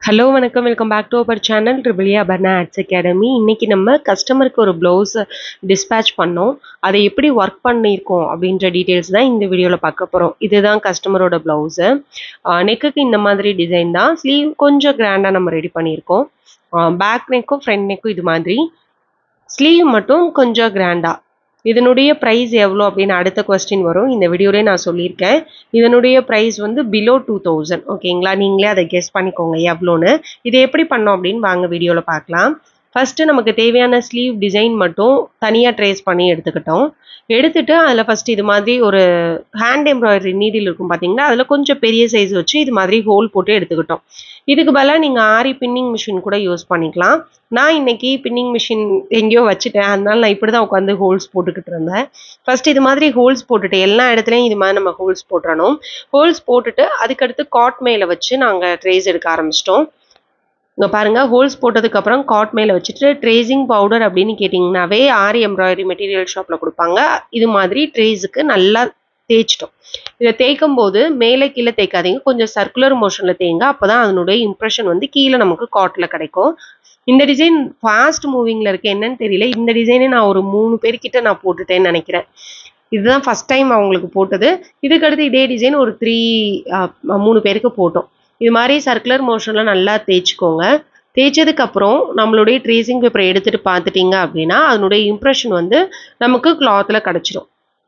hello வணக்கம் welcome back to our channel ட்ரிபிளியா பர்னா ஆட்ஸ் அகாடமி இன்னைக்கு நம்ம கஸ்டமருக்கு ஒரு ப்ளவுஸ் டிஸ்பேச் பண்ணோம் அதை எப்படி ஒர்க் பண்ணியிருக்கோம் அப்படின்ற டீட்டெயில்ஸ் தான் இந்த வீடியோவில் பார்க்க போகிறோம் இதுதான் கஸ்டமரோட ப்ளவுஸு நெக்குக்கு இந்த மாதிரி டிசைன் தான் ஸ்லீவ் கொஞ்சம் கிராண்டாக நம்ம ரெடி பண்ணியிருக்கோம் பேக் நெக்கும் ஃப்ரண்ட் நெக்கும் இது மாதிரி ஸ்லீவ் மட்டும் கொஞ்சம் கிராண்டாக இதனுடைய ப்ரைஸ் எவ்வளோ அப்படின்னு அடுத்த கொஸ்டின் வரும் இந்த வீடியோலேயே நான் சொல்லியிருக்கேன் இதனுடைய ப்ரைஸ் வந்து பிலோ டூ தௌசண்ட் ஓகேங்களா நீங்களே அதை கெஸ் பண்ணிக்கோங்க எவ்வளோன்னு இது எப்படி பண்ணோம் அப்படின்னு வாங்க வீடியோவில் பார்க்கலாம் ஃபஸ்ட்டு நமக்கு தேவையான ஸ்லீவ் டிசைன் மட்டும் தனியாக ட்ரேஸ் பண்ணி எடுத்துக்கிட்டோம் எடுத்துட்டு அதில் ஃபஸ்ட்டு இது மாதிரி ஒரு ஹேண்ட் எம்ப்ராய்டரி நீடில் இருக்கும் பார்த்தீங்கன்னா அதில் கொஞ்சம் பெரிய சைஸ் வச்சு இது மாதிரி ஹோல் போட்டு எடுத்துக்கிட்டோம் இதுக்கு பதிலாக நீங்கள் ஆரி பின்னிங் மிஷின் கூட யூஸ் பண்ணிக்கலாம் நான் இன்னைக்கு பின்னிங் மிஷின் எங்கேயோ வச்சுட்டேன் அதனால நான் இப்படி தான் உட்காந்து ஹோல்ஸ் போட்டுக்கிட்டு இருந்தேன் ஃபர்ஸ்ட் இது மாதிரி ஹோல்ஸ் போட்டுட்டு எல்லா இடத்துலையும் இது மாதிரி நம்ம ஹோல்ஸ் போட்டுறணும் ஹோல்ஸ் போட்டுட்டு அதுக்கடுத்து காட் மேலே வச்சு நாங்கள் ட்ரேஸ் எடுக்க ஆரம்பிச்சிட்டோம் இங்கே பாருங்கள் ஹோல்ஸ் போட்டதுக்கப்புறம் காட் மேலே வச்சுட்டு ட்ரேசிங் பவுடர் அப்படின்னு கேட்டிங்கனாவே ஆரி எம்ப்ராய்டரி மெட்டீரியல் ஷாப்பில் கொடுப்பாங்க இது மாதிரி ட்ரேஸுக்கு நல்லா தேய்ச்சிட்டோம் இதை தேய்க்கும் போது மேலே கீழே தேய்க்காதீங்க கொஞ்சம் சர்க்குலர் மோஷனில் தேய்ங்க அப்போ தான் அதனுடைய இம்ப்ரெஷன் வந்து கீழே நமக்கு காட்டில் கிடைக்கும் இந்த டிசைன் ஃபாஸ்ட் மூவிங்கில் இருக்கு என்னன்னு தெரியல இந்த டிசைனே நான் ஒரு மூணு பேர்கிட்ட நான் போட்டுட்டேன்னு நினைக்கிறேன் இதுதான் ஃபஸ்ட் டைம் அவங்களுக்கு போட்டது இதுக்கடுத்து இதே டிசைன் ஒரு த்ரீ மூணு பேருக்கு போட்டோம் இது மாதிரி சர்க்குலர் மோஷனில் நல்லா தேய்ச்சிக்கோங்க தேய்ச்சதுக்கப்புறம் நம்மளுடைய ட்ரேசிங் பேப்பரை எடுத்துகிட்டு பார்த்துட்டிங்க அப்படின்னா அதனுடைய இம்ப்ரெஷன் வந்து நமக்கு கிளாத்தில் கிடச்சிரும்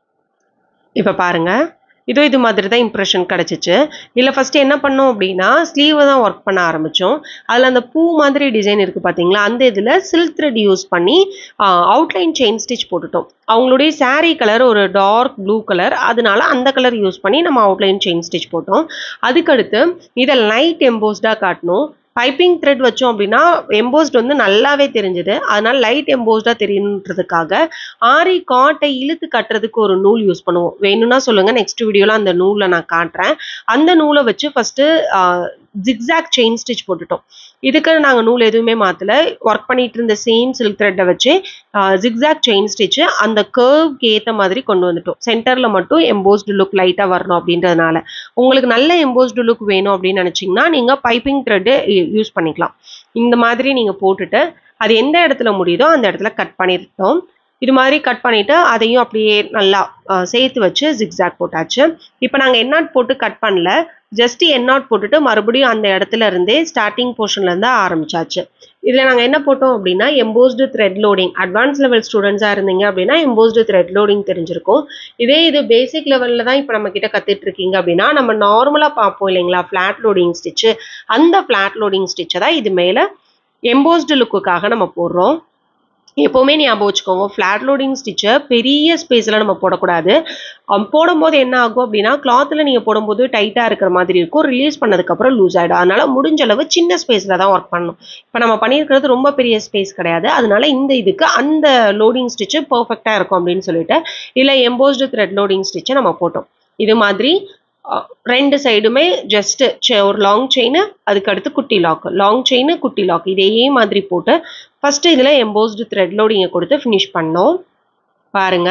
இப்போ பாருங்கள் இதோ இது மாதிரி தான் இம்ப்ரெஷன் கிடச்சிச்சு இதில் ஃபஸ்ட்டு என்ன பண்ணோம் அப்படின்னா ஸ்லீவை தான் ஒர்க் பண்ண ஆரம்பித்தோம் அதில் அந்த பூ மாதிரி டிசைன் இருக்குது பார்த்தீங்களா அந்த இதில் சில்க் த்ரெட் யூஸ் பண்ணி அவுட்லைன் செயின் ஸ்டிச் போட்டுட்டோம் அவங்களுடைய சாரீ கலர் ஒரு டார்க் ப்ளூ கலர் அதனால அந்த கலர் யூஸ் பண்ணி நம்ம அவுட்லைன் செயின் ஸ்டிச் போட்டோம் அதுக்கடுத்து இதை லைட் எம்போஸ்டாக காட்டணும் பைப்பிங் த்ரெட் வச்சோம் அப்படின்னா எம்போஸ்ட் வந்து நல்லாவே தெரிஞ்சுது அதனால லைட் எம்போஸ்டாக தெரியணுன்றதுக்காக ஆரி காட்டை இழுத்து கட்டுறதுக்கு ஒரு நூல் யூஸ் பண்ணுவோம் வேணும்னா சொல்லுங்க நெக்ஸ்ட் வீடியோவில் அந்த நூலை நான் காட்டுறேன் அந்த நூலை வச்சு ஃபஸ்ட்டு ஜிக்ஸாக் செயின் ஸ்டிச் போட்டுட்டோம் இதுக்கு நாங்கள் நூல் எதுவுமே மாற்றல ஒர்க் பண்ணிட்டு இருந்த சேம் சில்க் த்ரெட்டை வச்சு ஜிக்ஸாக் செயின் ஸ்டிச்சு அந்த கர்வ்க்கு ஏற்ற மாதிரி கொண்டு வந்துட்டோம் சென்டரில் மட்டும் எம்போஸ்டு லுக் லைட்டாக வரணும் அப்படின்றதுனால உங்களுக்கு நல்ல எம்போஸ்டு லுக் வேணும் அப்படின்னு நினச்சிங்கன்னா நீங்கள் பைப்பிங் த்ரெட்டு யூஸ் பண்ணிக்கலாம் இந்த மாதிரி நீங்கள் போட்டுட்டு அது எந்த இடத்துல முடியுதோ அந்த இடத்துல கட் பண்ணிட்டோம் இது மாதிரி கட் பண்ணிவிட்டு அதையும் அப்படியே நல்லா சேர்த்து வச்சு ஜிக்ஸாக் போட்டாச்சு இப்போ நாங்கள் எண்ணாட் போட்டு கட் பண்ணல ஜஸ்ட் எண்ணாட் போட்டுட்டு மறுபடியும் அந்த இடத்துல இருந்தே ஸ்டார்டிங் போர்ஷன்லேருந்து ஆரம்பிச்சாச்சு இதில் நாங்கள் என்ன போட்டோம் அப்படின்னா embossed thread loading advance level ஸ்டூடெண்ட்ஸாக இருந்தீங்க அப்படின்னா எம்போஸ்டு த்ரெட் லோடிங் தெரிஞ்சிருக்கும் இதே இது பேசிக் லெவலில் தான் இப்போ நம்ம கிட்ட கற்றுட்டு இருக்கீங்க அப்படின்னா நம்ம நார்மலாக பார்ப்போம் இல்லைங்களா ஃப்ளாட் லோடிங் ஸ்டிச்சு அந்த ஃப்ளாட் லோடிங் ஸ்டிச்சை தான் இது மேலே எம்போஸ்டு லுக்குக்காக நம்ம போடுறோம் எப்போவுமே ஞாபகம் வச்சுக்கோங்க ஃப்ளாட் லோடிங் ஸ்டிச்சை பெரிய ஸ்பேஸில் நம்ம போடக்கூடாது போடும்போது என்ன ஆகும் அப்படின்னா கிளாத்தில் நீங்கள் போடும்போது டைட்டாக இருக்கிற மாதிரி இருக்கும் ரிலீஸ் பண்ணதுக்கப்புறம் லூஸ் ஆகிடும் அதனால் முடிஞ்ச அளவு சின்ன ஸ்பேஸில் தான் ஒர்க் பண்ணணும் இப்போ நம்ம பண்ணியிருக்கிறது ரொம்ப பெரிய ஸ்பேஸ் கிடையாது அதனால இந்த இதுக்கு அந்த லோடிங் ஸ்டிச்சு பர்ஃபெக்டாக இருக்கும் அப்படின்னு சொல்லிட்டு இதில் எம்போஸ்டு த்ரெட் லோடிங் ஸ்டிச்சை நம்ம போட்டோம் இது மாதிரி ரெண்டு சைடுமே ஜஸ்ட் ஒரு லாங் செயின் அதுக்கு அடுத்து குட்டி லாக் லாங் செயின் குட்டி லாக் இதே மாதிரி போட்டு ஃபர்ஸ்ட் இதில் எம்போஸ்டு த்ரெட் லோடிங்கை கொடுத்து ஃபினிஷ் பண்ணோம் பாருங்க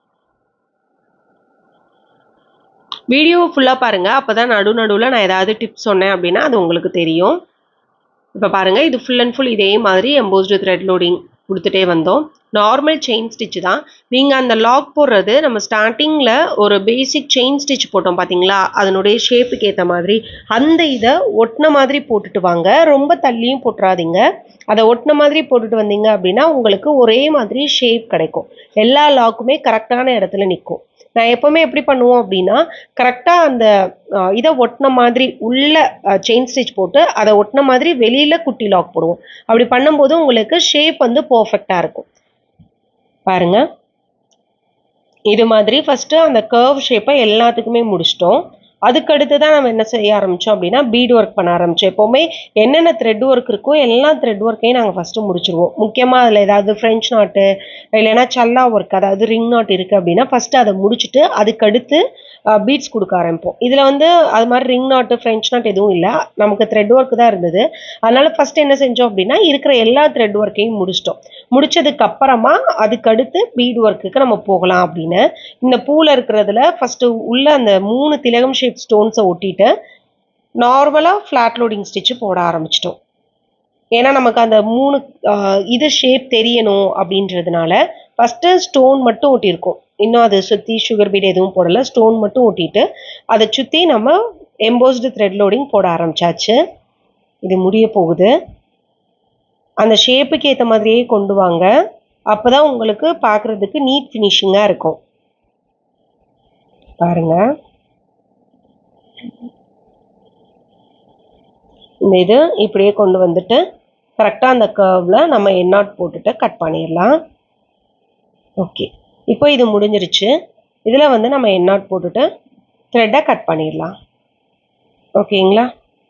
வீடியோ ஃபுல்லாக பாருங்க அப்போ தான் நடு நடுவில் நான் ஏதாவது டிப்ஸ் சொன்னேன் அப்படின்னா அது உங்களுக்கு தெரியும் இப்போ பாருங்க இது ஃபுல் அண்ட் ஃபுல் இதே மாதிரி எம்போஸ்டு த்ரெட் லோடிங் கொடுத்துட்டே வந்தோம் நார்மல் செயின் ஸ்டிச் தான் நீங்கள் அந்த லாக் போடுறது நம்ம ஸ்டார்டிங்கில் ஒரு பேசிக் செயின் ஸ்டிச் போட்டோம் பார்த்தீங்களா அதனுடைய ஷேப்புக்கு ஏற்ற மாதிரி அந்த இதை ஒட்டின மாதிரி போட்டுட்டு வாங்க ரொம்ப தள்ளியும் போட்டுறாதீங்க அதை ஒட்டின மாதிரி போட்டுட்டு வந்தீங்க அப்படின்னா உங்களுக்கு ஒரே மாதிரி ஷேப் கிடைக்கும் எல்லா லாக்குமே கரெக்டான இடத்துல நிற்கும் நான் எப்போவுமே எப்படி பண்ணுவோம் அப்படின்னா கரெக்டாக அந்த இதை ஒட்டின மாதிரி உள்ள செயின் ஸ்டிச் போட்டு அதை ஒட்டின மாதிரி வெளியில் குட்டி லாக் போடுவோம் அப்படி பண்ணும்போது உங்களுக்கு ஷேப் வந்து பர்ஃபெக்டாக இருக்கும் பாருங்க இது மாதிரி ஃபஸ்ட்டு அந்த கர்வ் ஷேப்பை எல்லாத்துக்குமே முடிச்சிட்டோம் அதுக்கடுத்து தான் நம்ம என்ன செய்ய ஆரம்பித்தோம் அப்படின்னா பீட் ஒர்க் பண்ண ஆரம்பித்தோம் எப்போவுமே என்னென்ன த்ரெட் ஒர்க் இருக்கோ எல்லா த்ரெட் ஒர்க்கையும் நாங்கள் ஃபஸ்ட்டு முடிச்சிருவோம் முக்கியமாக அதில் ஏதாவது ஃப்ரெஞ்ச் நாட்டு இல்லைன்னா சல்லா ஒர்க் அதாவது ரிங் நாட் இருக்குது அப்படின்னா ஃபஸ்ட்டு அதை முடிச்சுட்டு அதுக்கடுத்து பீட்ஸ் கொடுக்க ஆரம்பிப்போம் இதில் வந்து அது மாதிரி ரிங் நாட்டு ஃப்ரெஞ்ச் நாட் எதுவும் இல்லை நமக்கு த்ரெட் ஒர்க் தான் இருந்தது அதனால் ஃபஸ்ட்டு என்ன செஞ்சோம் அப்படின்னா இருக்கிற எல்லா த்ரெட் ஒர்க்கையும் முடிச்சிட்டோம் முடிச்சதுக்கு அப்புறமா அதுக்கடுத்து பீட் ஒர்க்குக்கு நம்ம போகலாம் அப்படின்னு இந்த பூவில் இருக்கிறதுல ஃபஸ்ட்டு உள்ள அந்த மூணு திலகம் ஷேப் ஸ்டோன்ஸை ஒட்டிட்டு நார்மலாக ஃப்ளாட் லோடிங் ஸ்டிச்சு போட ஆரம்பிச்சிட்டோம் ஏன்னா நமக்கு அந்த மூணு ஆஹ், இது ஷேப் தெரியணும் அப்படின்றதுனால ஃபஸ்ட்டு ஸ்டோன் மட்டும் ஒட்டியிருக்கோம் இன்னும் அதை சுற்றி சுகர் பீட் எதுவும் போடலை ஸ்டோன் மட்டும் ஒட்டிட்டு அதை சுற்றி நம்ம எம்போஸ்டு த்ரெட் லோடிங் போட ஆரம்பிச்சாச்சு இது முடிய போகுது அந்த ஷேப்புக்கு ஏற்ற மாதிரியே கொண்டு வாங்க அப்போ தான் உங்களுக்கு பார்க்குறதுக்கு நீட் ஃபினிஷிங்காக இருக்கும் பாருங்க இந்த இது இப்படியே கொண்டு வந்துட்டு கரெக்டாக அந்த கர்வில் நம்ம எண்ணாட் போட்டுட்டு கட் பண்ணிடலாம் ஓகே இப்போ இது முடிஞ்சிருச்சு இதில் வந்து நம்ம எண்ணாட் போட்டுட்டு த்ரெட்டை கட் பண்ணிடலாம் ஓகேங்களா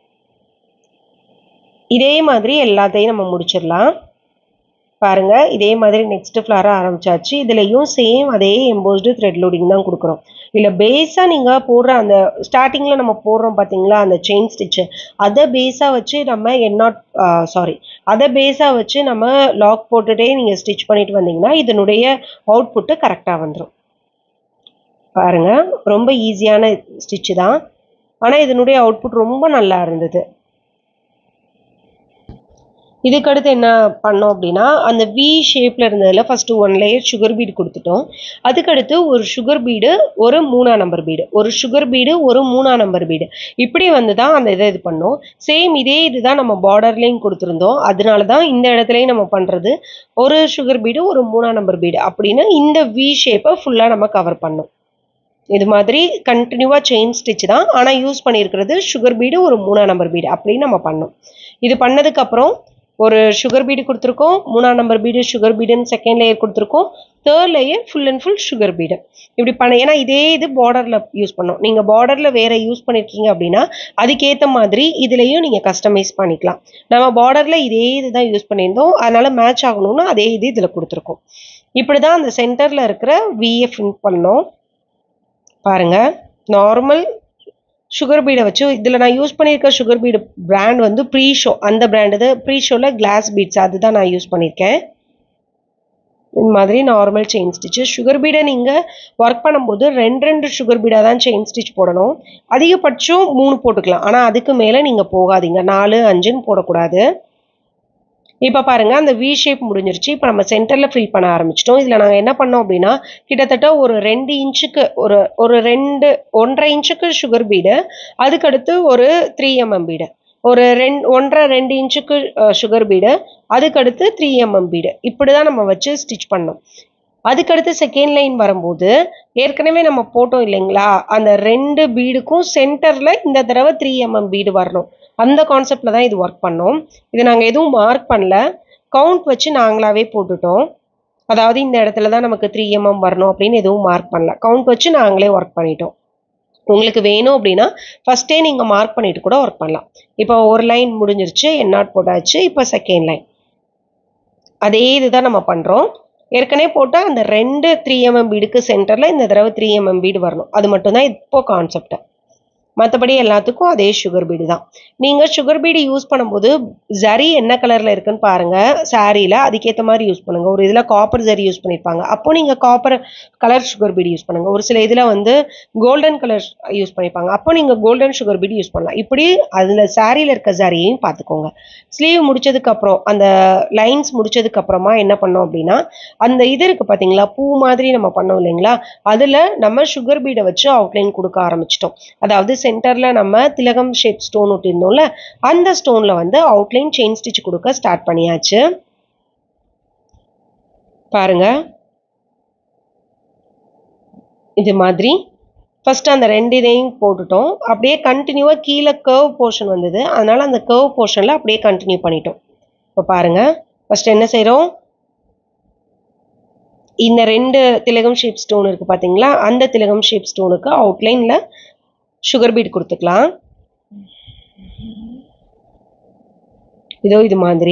இதே மாதிரி எல்லாத்தையும் நம்ம முடிச்சிடலாம் பாருங்க இதே மாதிரி நெக்ஸ்ட் ஃப்ளாரை ஆரம்பிச்சாச்சு இதுலயும் சேம் அதே எம்போஸ்டு த்ரெட் லோடிங் தான் கொடுக்குறோம் இல்லை பேஸாக நீங்கள் போடுற அந்த ஸ்டார்டிங்கில் நம்ம போடுறோம் பார்த்தீங்களா அந்த செயின் ஸ்டிச்சு அதை பேஸாக வச்சு நம்ம என்னாட் சாரி அதை பேஸாக வச்சு நம்ம லாக் போட்டுட்டே நீங்கள் ஸ்டிச் பண்ணிட்டு வந்தீங்கன்னா இதனுடைய அவுட்புட்டு கரெக்டாக வந்துடும் பாருங்க ரொம்ப ஈஸியான ஸ்டிச்சு தான் ஆனால் இதனுடைய அவுட்புட் ரொம்ப நல்லா இருந்தது இதுக்கடுத்து என்ன பண்ணோம் அப்படின்னா அந்த வி ஷேப்பில் இருந்ததில் first one layer sugar bead கொடுத்துட்டோம் அதுக்கடுத்து ஒரு சுகர் பீடு ஒரு மூணா நம்பர் பீடு ஒரு சுகர் பீடு ஒரு மூணா நம்பர் பீடு இப்படி வந்து தான் அந்த இதை இது பண்ணோம் சேம் இதே இதுதான் நம்ம பார்டர்லேயும் கொடுத்துருந்தோம் அதனால தான் இந்த இடத்துலையும் நம்ம பண்ணுறது ஒரு சுகர் பீடு ஒரு மூணா நம்பர் பீடு அப்படின்னு இந்த வி ஷேப்பை ஃபுல்லாக நம்ம கவர் பண்ணோம் இது மாதிரி கண்டினியூவாக செயின் ஸ்டிச் தான் ஆனால் யூஸ் பண்ணியிருக்கிறது சுகர் பீடு ஒரு மூணா நம்பர் பீடு அப்படின்னு நம்ம பண்ணோம் இது பண்ணதுக்கப்புறம் ஒரு சுகர் பீடு கொடுத்துருக்கோம் மூணாம் நம்பர் பீடு சுகர் பீடுன்னு செகண்ட் லேயர் கொடுத்துருக்கோம் third layer full and full sugar bead இப்படி பண்ண ஏன்னா இதே இது பார்டரில் யூஸ் பண்ணோம் நீங்கள் பார்டரில் வேற யூஸ் பண்ணியிருக்கீங்க அப்படின்னா அதுக்கேற்ற மாதிரி இதுலேயும் நீங்கள் கஸ்டமைஸ் பண்ணிக்கலாம் நம்ம பார்டரில் இதே இது தான் யூஸ் பண்ணியிருந்தோம் அதனால மேட்ச் ஆகணும்னா அதே இது இதில் கொடுத்துருக்கோம் இப்படி தான் அந்த சென்டரில் இருக்கிற விஎஃப் பண்ணோம் பாருங்க நார்மல் சுகர் பீடை வச்சு இதில் நான் யூஸ் பண்ணியிருக்க சுகர் பீடு பிராண்ட் வந்து ப்ரீ ஷோ அந்த பிராண்ட் இது ப்ரீ ஷோவில் கிளாஸ் பீட்ஸ் அதுதான் நான் யூஸ் பண்ணியிருக்கேன் இந்த மாதிரி நார்மல் செயின் ஸ்டிச்சு சுகர் பீடை நீங்கள் ஒர்க் பண்ணும்போது ரெண்டு ரெண்டு சுகர் பீடாக தான் செயின் ஸ்டிச் போடணும் அதிகபட்சம் மூணு போட்டுக்கலாம் ஆனால் அதுக்கு மேலே நீங்கள் போகாதீங்க நாலு அஞ்சுன்னு போடக்கூடாது இப்போ பாருங்க அந்த வி ஷேப் முடிஞ்சிருச்சு இப்போ நம்ம சென்டரில் ஃபில் பண்ண ஆரம்பிச்சிட்டோம் இதில் நாங்கள் என்ன பண்ணோம் அப்படின்னா கிட்டத்தட்ட ஒரு ரெண்டு இன்ச்சுக்கு ஒரு ஒரு ரெண்டு ஒன்றரை இன்ச்சுக்கு சுகர் பீடு அதுக்கடுத்து ஒரு த்ரீ எம்எம் பீடு ஒரு ரெண்டு ஒன்றரை ரெண்டு இன்ச்சுக்கு சுகர் பீடு அதுக்கடுத்து த்ரீ எம்எம் பீடு இப்படி தான் நம்ம வச்சு ஸ்டிச் பண்ணோம் அதுக்கடுத்து செகண்ட் லைன் வரும்போது ஏற்கனவே நம்ம போட்டோம் இல்லைங்களா அந்த ரெண்டு பீடுக்கும் சென்டரில் இந்த தடவை த்ரீ எம்எம் பீடு வரணும் அந்த கான்செப்டில் தான் இது ஒர்க் பண்ணோம் இது நாங்கள் எதுவும் மார்க் பண்ணல கவுண்ட் வச்சு நாங்களாவே போட்டுட்டோம் அதாவது இந்த இடத்துல தான் நமக்கு த்ரீ எம்எம் வரணும் அப்படின்னு எதுவும் மார்க் பண்ணல கவுண்ட் வச்சு நாங்களே ஒர்க் பண்ணிட்டோம் உங்களுக்கு வேணும் அப்படின்னா ஃபஸ்ட்டே நீங்கள் மார்க் பண்ணிட்டு கூட ஒர்க் பண்ணலாம் இப்போ ஒரு லைன் முடிஞ்சிருச்சு என்னாட் போட்டாச்சு இப்போ செகண்ட் லைன் அதே இதுதான் நம்ம பண்ணுறோம் ஏற்கனவே போட்டால் அந்த ரெண்டு த்ரீ எம்எம் பீடுக்கு சென்டரில் இந்த தடவை த்ரீ எம்எம் பீடு வரணும் அது மட்டும்தான் இப்போ கான்செப்ட் மற்றபடி எல்லாத்துக்கும் அதே சுகர் பீடு தான் நீங்கள் சுகர் பீடு யூஸ் பண்ணும்போது ஜரி என்ன கலரில் இருக்குன்னு பாருங்கள் சாரியில் அதுக்கேற்ற மாதிரி யூஸ் பண்ணுங்கள் ஒரு இதில் காப்பர் ஜரி யூஸ் பண்ணியிருப்பாங்க அப்போ நீங்கள் copper colour sugar bead use பண்ணுங்கள் ஒரு சில இதில் வந்து கோல்டன் கலர் யூஸ் பண்ணியிருப்பாங்க அப்போ நீங்கள் கோல்டன் சுகர் பீடு யூஸ் பண்ணலாம் இப்படி அதில் சாரியில் இருக்க ஜரியையும் பார்த்துக்கோங்க ஸ்லீவ் முடிச்சதுக்கப்புறம் அந்த லைன்ஸ் முடிச்சதுக்கப்புறமா என்ன பண்ணோம் அப்படின்னா அந்த இது இருக்குது பார்த்தீங்களா பூ மாதிரி நம்ம பண்ணோம் இல்லைங்களா அதில் நம்ம சுகர் பீடை வச்சு அவுட்லைன் கொடுக்க ஆரம்பிச்சிட்டோம் அதாவது சென்டரில் நம்ம திலகம் ஷேப் ஸ்டோன் ஒட்டியிருந்தோம்ல அந்த ஸ்டோனில் வந்து அவுட்லைன் செயின் ஸ்டிச் கொடுக்க ஸ்டார்ட் பண்ணியாச்சு பாருங்க இது மாதிரி ஃபர்ஸ்ட் அந்த ரெண்டு இதையும் போட்டுட்டோம் அப்படியே கண்டினியூவாக கீழே கர்வ் போர்ஷன் வந்தது அதனால அந்த கர்வ் போர்ஷனில் அப்படியே கண்டினியூ பண்ணிட்டோம் இப்போ பாருங்க ஃபர்ஸ்ட் என்ன செய்கிறோம் இந்த ரெண்டு திலகம் ஷேப் ஸ்டோன் இருக்குது பார்த்தீங்களா அந்த திலகம் ஷேப் ஸ்டோனுக்கு அவுட்லைனில் சுகர் பீட் கொடுத்துக்கலாம் இதோ இது மாதிரி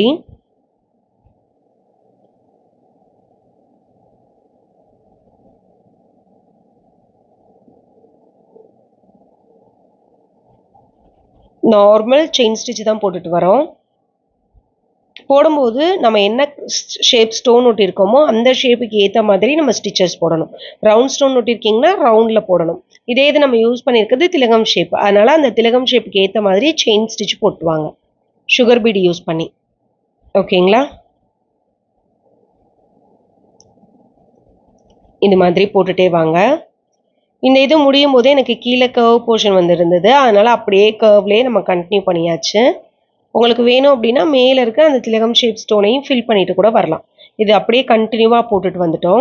நார்மல் செயின் ஸ்டிச் தான் போட்டுட்டு வரோம் போடும்போது நம்ம என்ன ஷேப் ஸ்டோன் ஒட்டியிருக்கோமோ அந்த ஷேப்புக்கு ஏற்ற மாதிரி நம்ம ஸ்டிச்சஸ் போடணும் ரவுண்ட் ஸ்டோன் ஒட்டியிருக்கீங்கன்னா ரவுண்டில் போடணும் இதே இது நம்ம யூஸ் பண்ணியிருக்கிறது திலகம் ஷேப் அதனால் அந்த திலகம் ஷேப்புக்கு ஏற்ற மாதிரி செயின் ஸ்டிச் போட்டுவாங்க சுகர் பீடு யூஸ் பண்ணி ஓகேங்களா இது மாதிரி போட்டுட்டே வாங்க இந்த இது முடியும் போதே எனக்கு கீழே கர்வ் போர்ஷன் வந்துருந்தது அதனால் அப்படியே கர்வ்லேயே நம்ம கண்டினியூ பண்ணியாச்சு உங்களுக்கு வேணும் அப்படின்னா மேலே இருக்க அந்த திலகம் ஷேப் ஸ்டோனையும் ஃபில் பண்ணிட்டு கூட வரலாம் இது அப்படியே கண்டினியூவாக போட்டுட்டு வந்துட்டோம்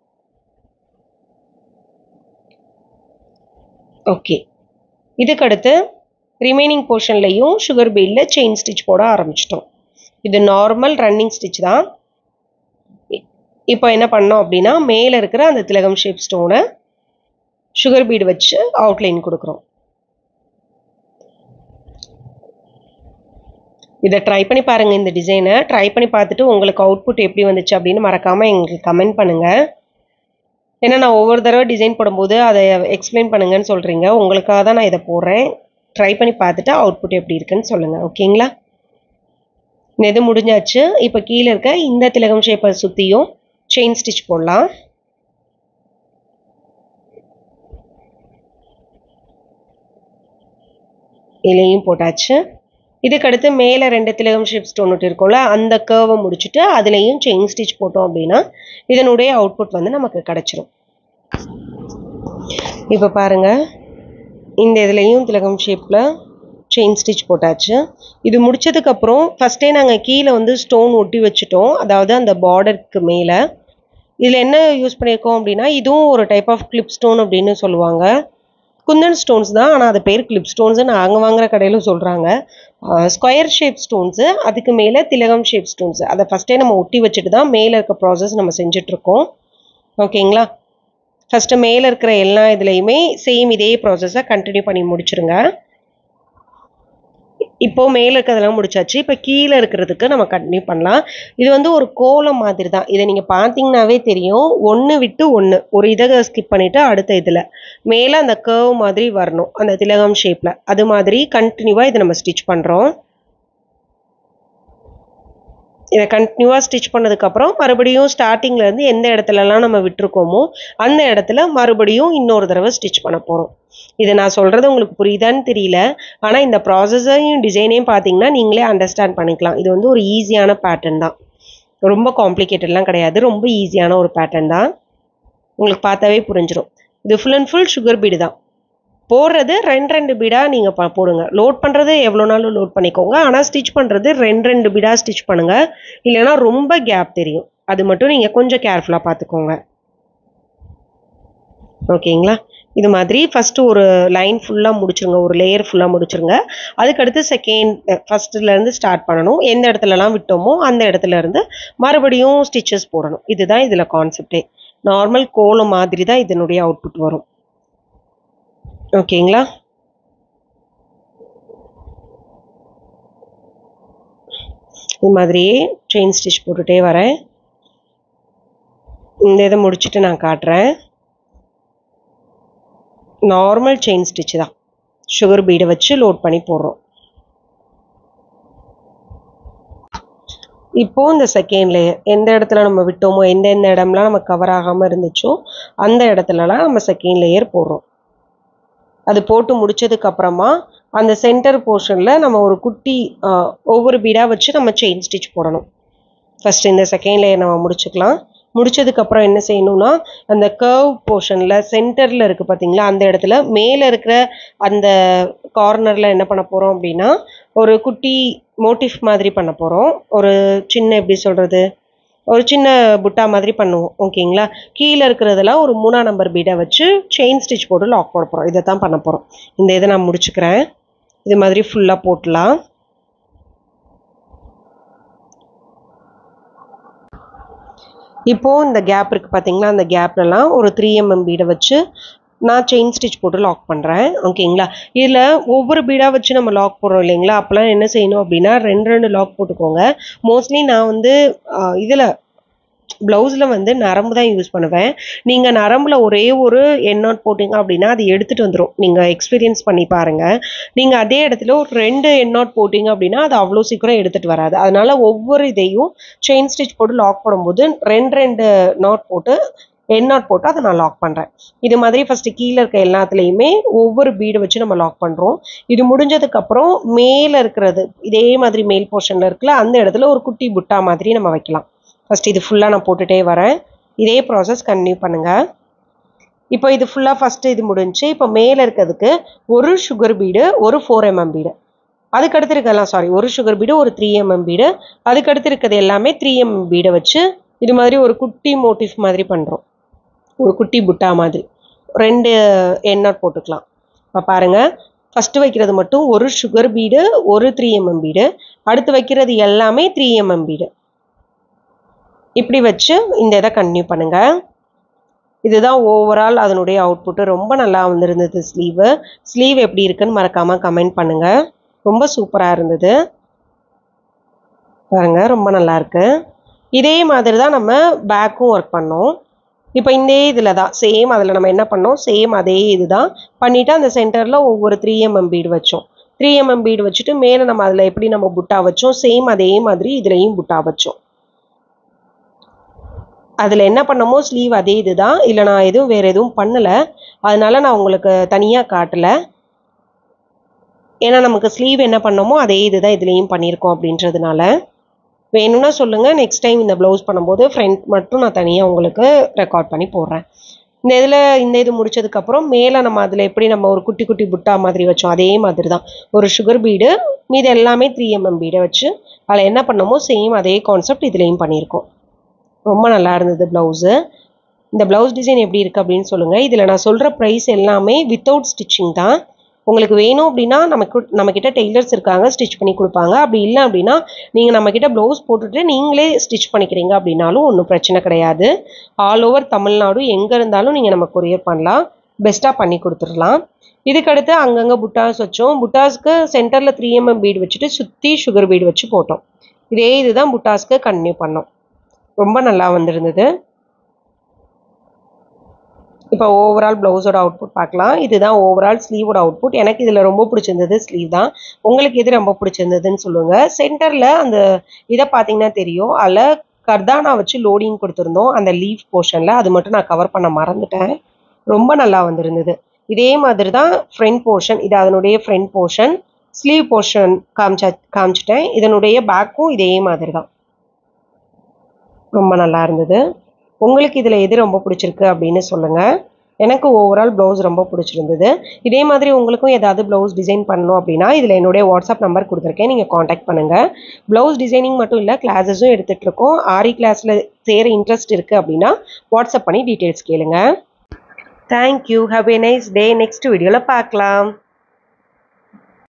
ஓகே இதுக்கடுத்து ரிமைனிங் போர்ஷன்லையும் சுகர் பீடில் செயின் ஸ்டிச் போட ஆரம்பிச்சிட்டோம் இது நார்மல் ரன்னிங் ஸ்டிச் தான் இப்போ என்ன பண்ணோம் அப்படின்னா மேலே இருக்கிற அந்த திலகம் ஷேப் ஸ்டோனை சுகர் பீடு வச்சு அவுட்லைன் கொடுக்குறோம் இதை ட்ரை பண்ணி பாருங்கள் இந்த டிசைனை ட்ரை பண்ணி பார்த்துட்டு உங்களுக்கு அவுட்புட் எப்படி வந்துச்சு அப்படின்னு மறக்காமல் எங்களுக்கு கமெண்ட் பண்ணுங்கள் ஏன்னா நான் ஒவ்வொரு தடவை டிசைன் போடும்போது அதை எக்ஸ்பிளைன் பண்ணுங்கன்னு சொல்கிறீங்க உங்களுக்காக தான் நான் இதை போடுறேன் ட்ரை பண்ணி பார்த்துட்டு அவுட்புட் எப்படி இருக்குன்னு சொல்லுங்கள் ஓகேங்களா இந்த இது முடிஞ்சாச்சு இப்போ கீழே இருக்க இந்த திலகம் ஷேப்பை சுற்றியும் செயின் ஸ்டிச் போடலாம் இலையும் போட்டாச்சு இதுக்கடுத்து மேலே ரெண்டு திலகம் ஷேப் ஸ்டோன் ஒட்டி இருக்கும்ல அந்த கேர்வை முடிச்சுட்டு அதுலேயும் செயின் ஸ்டிச் போட்டோம் அப்படின்னா இதனுடைய அவுட்புட் வந்து நமக்கு கிடச்சிரும் இப்போ பாருங்கள் இந்த இதுலேயும் திலகம் ஷேப்பில் செயின் ஸ்டிச் போட்டாச்சு இது முடிச்சதுக்கப்புறம் ஃபஸ்ட்டே நாங்கள் கீழே வந்து ஸ்டோன் ஒட்டி வச்சுட்டோம் அதாவது அந்த பார்டருக்கு மேலே இதில் என்ன யூஸ் பண்ணியிருக்கோம் அப்படின்னா இதுவும் ஒரு டைப் ஆஃப் கிளிப் ஸ்டோன் அப்படின்னு சொல்லுவாங்க குந்தன் ஸ்டோன்ஸ் தான் ஆனால் அது பேர் கிளிப் ஸ்டோன்ஸு நாங்கள் வாங்குற கடையிலும் சொல்கிறாங்க ஸ்கொயர் ஷேப் ஸ்டோன்ஸு அதுக்கு மேலே திலகம் ஷேப் ஸ்டோன்ஸு அதை ஃபஸ்ட்டே நம்ம ஒட்டி வச்சுட்டு தான் மேலே இருக்க ப்ராசஸ் நம்ம செஞ்சிட்ருக்கோம் ஓகேங்களா ஃபஸ்ட்டு மேலே இருக்கிற எல்லா இதுலேயுமே சேம் இதே ப்ராசஸை கண்டினியூ பண்ணி முடிச்சிருங்க இப்போ மேலே இருக்கிறதெல்லாம் முடிச்சாச்சு இப்போ கீழே இருக்கிறதுக்கு நம்ம கண்டினியூ பண்ணலாம் இது வந்து ஒரு கோலம் மாதிரி தான் இதை நீங்கள் பார்த்தீங்கன்னாவே தெரியும் ஒன்று விட்டு ஒன்று ஒரு இதை ஸ்கிப் பண்ணிவிட்டு அடுத்த இதில் மேலே அந்த கர்வ் மாதிரி வரணும் அந்த திலகம் ஷேப்பில் அது மாதிரி கண்டினியூவாக இதை நம்ம ஸ்டிச் பண்ணுறோம் இதை கண்டினியூவாக ஸ்டிச் பண்ணதுக்கப்புறம் மறுபடியும் ஸ்டார்டிங்லேருந்து எந்த இடத்துலலாம் நம்ம விட்டுருக்கோமோ அந்த இடத்துல மறுபடியும் இன்னொரு தடவை ஸ்டிச் பண்ண போகிறோம் இதை நான் சொல்கிறது உங்களுக்கு புரியுதான்னு தெரியல ஆனால் இந்த ப்ராசஸையும் டிசைனையும் பார்த்தீங்கன்னா நீங்களே அண்டர்ஸ்டாண்ட் பண்ணிக்கலாம் இது வந்து ஒரு ஈஸியான பேட்டர்ன் தான் ரொம்ப காம்ப்ளிகேட்டட்லாம் கிடையாது ரொம்ப ஈஸியான ஒரு பேட்டர்ன் தான் உங்களுக்கு பார்த்தாவே புரிஞ்சிடும் இது full and full sugar bead தான் போடுறது ரெண்டு ரெண்டு பீடாக நீங்கள் ப போடுங்க லோட் பண்ணுறது எவ்வளோ நாளும் லோட் பண்ணிக்கோங்க ஆனால் ஸ்டிச் பண்ணுறது ரெண்டு ரெண்டு பீடாக ஸ்டிச் பண்ணுங்கள் இல்லைன்னா ரொம்ப கேப் தெரியும் அது மட்டும் நீங்கள் கொஞ்சம் கேர்ஃபுல்லாக பார்த்துக்கோங்க ஓகேங்களா இது மாதிரி ஃபஸ்ட்டு ஒரு லைன் ஃபுல்லாக முடிச்சிருங்க ஒரு லேயர் ஃபுல்லாக முடிச்சிருங்க அதுக்கடுத்து செகண்ட் ஃபஸ்ட்டுலேருந்து ஸ்டார்ட் பண்ணணும் எந்த இடத்துலலாம் விட்டோமோ அந்த இடத்துல இருந்து மறுபடியும் ஸ்டிச்சஸ் போடணும் இதுதான் இதில் கான்செப்டே நார்மல் கோலம் மாதிரி தான் இதனுடைய அவுட்புட் வரும் ஓகேங்களா இது மாதிரியே செயின் ஸ்டிச் போட்டுகிட்டே வரேன் இந்த இதை முடிச்சுட்டு நான் காட்டுறேன் நார்மல் செயின் ஸ்டிச் தான் சுகர் பீடை வச்சு லோட் பண்ணி போடுறோம் இப்போ இந்த செகண்ட் லேயர் எந்த இடத்துல நம்ம விட்டோமோ எந்தெந்த இடம்லாம் நம்ம கவர் ஆகாமல் இருந்துச்சோ அந்த இடத்துலலாம் நம்ம செகண்ட் லேயர் போடுறோம் அது போட்டு முடிச்சதுக்கு அப்புறமா அந்த சென்டர் போர்ஷனில் நம்ம ஒரு குட்டி ஒவ்வொரு பீடாக வச்சு நம்ம செயின் ஸ்டிச் போடணும் ஃபஸ்ட் இந்த செகண்ட் லேயர் நம்ம முடிச்சுக்கலாம் முடிச்சதுக்கப்புறம் என்ன செய்யணும்னா அந்த கர்வ் போர்ஷனில் சென்டரில் இருக்குது பார்த்தீங்களா அந்த இடத்துல மேலே இருக்கிற அந்த கார்னரில் என்ன பண்ண போகிறோம் அப்படின்னா ஒரு குட்டி மோட்டிஃப் மாதிரி பண்ண போகிறோம் ஒரு சின்ன எப்படி சொல்கிறது ஒரு சின்ன புட்டா மாதிரி பண்ணுவோம் ஓகேங்களா கீழே இருக்கிறதெல்லாம் ஒரு மூணாம் நம்பர் பீடை வச்சு செயின் ஸ்டிச் போட்டு லாக் போட போகிறோம் இதை தான் பண்ண போகிறோம் இந்த இதை நான் முடிச்சுக்கிறேன் இது மாதிரி ஃபுல்லாக போட்டலாம் இப்போது இந்த கேப் இருக்குது பார்த்தீங்களா அந்த கேப்லலாம் ஒரு த்ரீ எம்எம் பீடை வச்சு நான் செயின் ஸ்டிச் போட்டு லாக் பண்ணுறேன் ஓகேங்களா இதில் ஒவ்வொரு பீடாக வச்சு நம்ம லாக் போடுறோம் இல்லைங்களா அப்போலாம் என்ன செய்யணும் அப்படின்னா ரெண்டு ரெண்டு லாக் போட்டுக்கோங்க மோஸ்ட்லி நான் வந்து இதில் ப்ளவுஸில் வந்து நரம்பு தான் யூஸ் பண்ணுவேன் நீங்கள் நரம்பில் ஒரே ஒரு எண்ணாட் போட்டிங்க அப்படின்னா அது எடுத்துகிட்டு வந்துடும் நீங்கள் எக்ஸ்பீரியன்ஸ் பண்ணி பாருங்கள் நீங்கள் அதே இடத்துல ஒரு ரெண்டு எண்ணாட் போட்டிங்க அப்படின்னா அது அவ்வளோ சீக்கிரம் எடுத்துகிட்டு வராது அதனால் ஒவ்வொரு இதையும் செயின் ஸ்டிச் போட்டு லாக் பண்ணும்போது ரெண்டு ரெண்டு நாட் போட்டு என் நாட் போட்டு அதை நான் லாக் பண்ணுறேன் இது மாதிரி ஃபஸ்ட்டு கீழே இருக்க எல்லாத்துலேயுமே ஒவ்வொரு பீடு வச்சு நம்ம லாக் பண்ணுறோம் இது முடிஞ்சதுக்கப்புறம் மேலே இருக்கிறது இதே மாதிரி மேல் போர்ஷனில் இருக்குல்ல அந்த இடத்துல ஒரு குட்டி புட்டா மாதிரி நம்ம வைக்கலாம் ஃபஸ்ட் இது ஃபுல்லாக நான் போட்டுகிட்டே வரேன் இதே ப்ராசஸ் கண்டினியூ பண்ணுங்கள் இப்போ இது ஃபுல்லாக ஃபஸ்ட்டு இது முடிஞ்சு இப்போ மேலே இருக்கிறதுக்கு ஒரு சுகர் பீடு ஒரு ஃபோர் எம்எம் பீடு அதுக்கடுத்து இருக்கலாம் சாரி ஒரு சுகர் பீடு ஒரு த்ரீ எம்எம் பீடு அதுக்கடுத்து இருக்கிறது எல்லாமே த்ரீ எம்எம் பீடை வச்சு இது மாதிரி ஒரு குட்டி மோட்டிஃப் மாதிரி பண்ணுறோம் ஒரு குட்டி புட்டா மாதிரி ரெண்டு எண்ணெய் போட்டுக்கலாம் இப்போ பாருங்கள் ஃபஸ்ட்டு வைக்கிறது மட்டும் ஒரு சுகர் பீடு ஒரு த்ரீ எம்எம் பீடு அடுத்து வைக்கிறது எல்லாமே த்ரீ எம்எம் பீடு இப்படி வச்சு இந்த இதை கண்டினியூ பண்ணுங்கள் இதுதான் ஓவரால் அதனுடைய அவுட்புட்டு ரொம்ப நல்லா வந்திருந்தது ஸ்லீவு ஸ்லீவ் எப்படி இருக்குன்னு மறக்காமல் கமெண்ட் பண்ணுங்கள் ரொம்ப சூப்பராக இருந்தது பாருங்க ரொம்ப நல்லா இருக்கு இதே மாதிரி தான் நம்ம பேக்கும் ஒர்க் பண்ணோம் இப்போ இந்த இதில் தான் சேம் அதில் நம்ம என்ன பண்ணோம் சேம் அதே இது தான் பண்ணிவிட்டு அந்த சென்டரில் ஒவ்வொரு த்ரீ எம்எம் பீடு வச்சோம் த்ரீ எம்எம் பீடு வச்சுட்டு மேலே நம்ம அதில் எப்படி நம்ம புட்டா வச்சோம் சேம் அதே மாதிரி இதுலேயும் புட்டா வச்சோம் அதில் என்ன பண்ணமோ ஸ்லீவ் அதே இது தான் இல்லை நான் எதுவும் வேறு எதுவும் பண்ணலை அதனால நான் உங்களுக்கு தனியாக காட்டலை ஏன்னா நமக்கு ஸ்லீவ் என்ன பண்ணமோ அதே இது தான் இதுலேயும் பண்ணியிருக்கோம் அப்படின்றதுனால வேணும்னா சொல்லுங்கள் நெக்ஸ்ட் டைம் இந்த ப்ளவுஸ் பண்ணும்போது ஃப்ரண்ட் மட்டும் நான் தனியாக உங்களுக்கு ரெக்கார்ட் பண்ணி போடுறேன் இந்த இதில் இந்த இது முடிச்சதுக்கப்புறம் மேலே நம்ம அதில் எப்படி நம்ம ஒரு குட்டி குட்டி புட்டா மாதிரி வச்சோம் அதே மாதிரி தான் ஒரு சுகர் பீடு மீது எல்லாமே த்ரீ எம்எம் பீடை வச்சு அதில் என்ன பண்ணமோ சேம் அதே கான்செப்ட் இதுலேயும் பண்ணியிருக்கோம் ரொம்ப நல்லா இருந்தது ப்ளவுஸு இந்த ப்ளவுஸ் டிசைன் எப்படி இருக்குது அப்படின்னு சொல்லுங்கள் இதில் நான் சொல்கிற ப்ரைஸ் எல்லாமே வித்தவுட் ஸ்டிச்சிங் தான் உங்களுக்கு வேணும் அப்படின்னா நமக்கு நம்மக்கிட்ட டெய்லர்ஸ் இருக்காங்க ஸ்டிச் பண்ணி கொடுப்பாங்க அப்படி இல்லை அப்படின்னா நீங்கள் நம்மக்கிட்ட ப்ளவுஸ் போட்டுட்டு நீங்களே ஸ்டிச் பண்ணிக்கிறீங்க அப்படின்னாலும் ஒன்றும் பிரச்சனை கிடையாது ஆல் ஓவர் தமிழ்நாடு எங்கே இருந்தாலும் நீங்கள் நம்ம கொரியர் பண்ணலாம் பெஸ்ட்டாக பண்ணி கொடுத்துடலாம் இதுக்கடுத்து அங்கங்கே புட்டாஸ் வச்சோம் புட்டாஸ்க்கு சென்டரில் த்ரீ எம்எம் பீடு வச்சுட்டு சுற்றி சுகர் பீடு வச்சு போட்டோம் இதே இதுதான் புட்டாஸ்க்கு கண்டினியூ பண்ணோம் ரொம்ப நல்லா வந்திருந்தது இப்போ ஓவரால் ப்ளவுஸோட அவுட்புட் பார்க்கலாம் இதுதான் ஓவரால் ஸ்லீவோட அவுட்புட் எனக்கு இதில் ரொம்ப பிடிச்சிருந்தது ஸ்லீவ் தான் உங்களுக்கு எது ரொம்ப பிடிச்சிருந்ததுன்னு சொல்லுங்கள் சென்டரில் அந்த இதை பார்த்தீங்கன்னா தெரியும் அதில் கர்தானா வச்சு லோடிங் கொடுத்துருந்தோம் அந்த லீஃப் போர்ஷனில் அது மட்டும் நான் கவர் பண்ண மறந்துட்டேன் ரொம்ப நல்லா வந்திருந்தது இதே மாதிரி தான் ஃப்ரண்ட் போர்ஷன் இது அதனுடைய ஃப்ரண்ட் போர்ஷன் ஸ்லீவ் போர்ஷன் காமிச்சா காமிச்சிட்டேன் இதனுடைய பேக்கும் இதே மாதிரி தான் ரொம்ப நல்லா இருந்தது உங்களுக்கு இதில் எது ரொம்ப பிடிச்சிருக்கு அப்படின்னு சொல்லுங்கள் எனக்கு ஓவரால் ப்ளவுஸ் ரொம்ப பிடிச்சிருந்தது இதே மாதிரி உங்களுக்கும் ஏதாவது ப்ளவுஸ் டிசைன் பண்ணணும் அப்படின்னா இதில் என்னுடைய வாட்ஸ்அப் நம்பர் கொடுத்துருக்கேன் நீங்கள் காண்டாக்ட் பண்ணுங்கள் ப்ளவுஸ் டிசைனிங் மட்டும் இல்லை கிளாஸஸும் எடுத்துகிட்டு இருக்கோம் ஆரி கிளாஸில் சேர இன்ட்ரெஸ்ட் இருக்குது அப்படின்னா வாட்ஸ்அப் பண்ணி டீட்டெயில்ஸ் கேளுங்க thank you have a nice day next வீடியோவில் பார்க்கலாம்